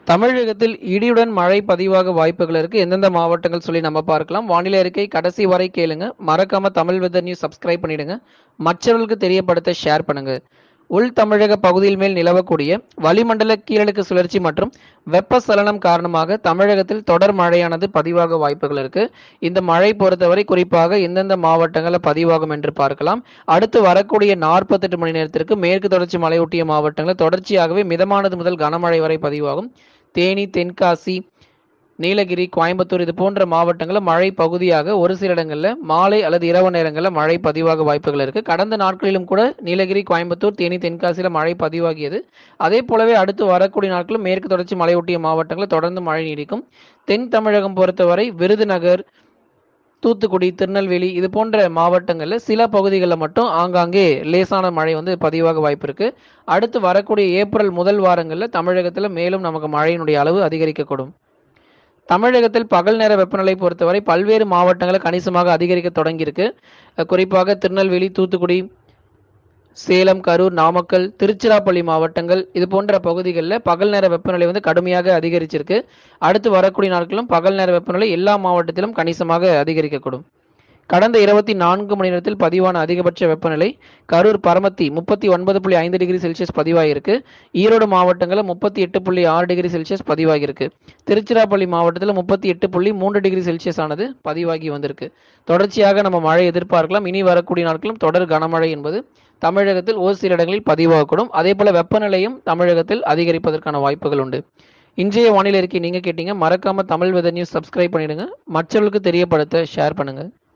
தமிழகத்தில் இடியுடன் மழை பதிவாக வாய்ப்புகள் இருக்கு எந்தெந்த மாவட்டங்கள் சொல்லி நம்ம பார்க்கலாம் வானிலை அறிக்கை கடைசி வரை கேளுங்க மறக்காம தமிழ் வெதர் நியூஸ் சப்ஸ்கிரைப் பண்ணிடுங்க மற்றவர்களுக்கு தெரியப்படுத்த ஷேர் பண்ணுங்க உள் தமிழக பகுதியில் மேல் நிலவக்கூடிய வளிமண்டல கீழடுக்கு சுழற்சி மற்றும் வெப்பசலனம் காரணமாக தமிழகத்தில் தொடர் மழையானது பதிவாக வாய்ப்புகள் இருக்கு இந்த மழை பொறுத்தவரை குறிப்பாக எந்தெந்த மாவட்டங்களில் பதிவாகும் என்று பார்க்கலாம் அடுத்து வரக்கூடிய நாற்பத்தெட்டு மணி நேரத்திற்கு மேற்கு தொடர்ச்சி மலையொட்டிய மாவட்டங்களில் தொடர்ச்சியாகவே மிதமானது முதல் கனமழை வரை பதிவாகும் தேனி தென்காசி நீலகிரி கோயம்புத்தூர் இது போன்ற மாவட்டங்களில் மழை பகுதியாக ஒரு சில இடங்களில் மாலை அல்லது இரவு நேரங்களில் மழை பதிவாக வாய்ப்புகள் இருக்கு கடந்த நாட்களிலும் கூட நீலகிரி கோயம்புத்தூர் தேனி தென்காசியில் மழை பதிவாகியது அதே போலவே அடுத்து வரக்கூடிய நாட்களும் மேற்கு தொடர்ச்சி மலையொட்டிய மாவட்டங்களில் தொடர்ந்து மழை நீடிக்கும் தென் தமிழகம் பொறுத்தவரை விருதுநகர் தூத்துக்குடி திருநெல்வேலி இது போன்ற மாவட்டங்களில் சில பகுதிகளில் மட்டும் ஆங்காங்கே லேசான மழை வந்து பதிவாக வாய்ப்பு இருக்கு அடுத்து வரக்கூடிய ஏப்ரல் முதல் வாரங்களில் தமிழகத்தில் மேலும் நமக்கு மழையினுடைய அளவு அதிகரிக்கக்கூடும் தமிழகத்தில் பகல் நேர வெப்பநிலை பொறுத்தவரை பல்வேறு மாவட்டங்களில் கணிசமாக அதிகரிக்க தொடங்கியிருக்கு அஹ் குறிப்பாக திருநெல்வேலி தூத்துக்குடி சேலம் கரூர் நாமக்கல் திருச்சிராப்பள்ளி மாவட்டங்கள் இது போன்ற பகுதிகளில் பகல் நேர வெப்பநிலை வந்து கடுமையாக அதிகரிச்சிருக்கு அடுத்து வரக்கூடிய நாட்களும் பகல் நேர வெப்பநிலை எல்லா மாவட்டத்திலும் கணிசமாக அதிகரிக்கக்கூடும் கடந்த இருபத்தி நான்கு மணி நேரத்தில் பதிவான அதிகபட்ச வெப்பநிலை கரூர் பரமத்தி முப்பத்தி ஒன்பது புள்ளி ஐந்து டிகிரி செல்சியஸ் பதிவாகியிருக்கு ஈரோடு மாவட்டங்களில் முப்பத்தி எட்டு புள்ளி ஆறு டிகிரி செல்சியஸ் பதிவாகியிருக்கு திருச்சிராப்பள்ளி மாவட்டத்தில் முப்பத்தி எட்டு புள்ளி மூன்று டிகிரி செல்சியஸ் ஆனது பதிவாகி வந்திருக்கு தொடர்ச்சியாக நம்ம மழை எதிர்பார்க்கலாம் இனி வரக்கூடிய நாட்களும் தொடர் கனமழை என்பது தமிழகத்தில் ஒரு சில இடங்களில் பதிவாகக்கூடும் அதே போல வெப்பநிலையும் தமிழகத்தில் அதிகரிப்பதற்கான வாய்ப்புகள் உண்டு இன்றைய வானிலை அறிக்கை நீங்க கேட்டீங்க மறக்காம தமிழ் வெதர் நியூஸ் சப்ஸ்கிரைப் பண்ணிடுங்க மற்றவர்களுக்கு தெரியப்படுத்த ஷேர் பண்ணுங்க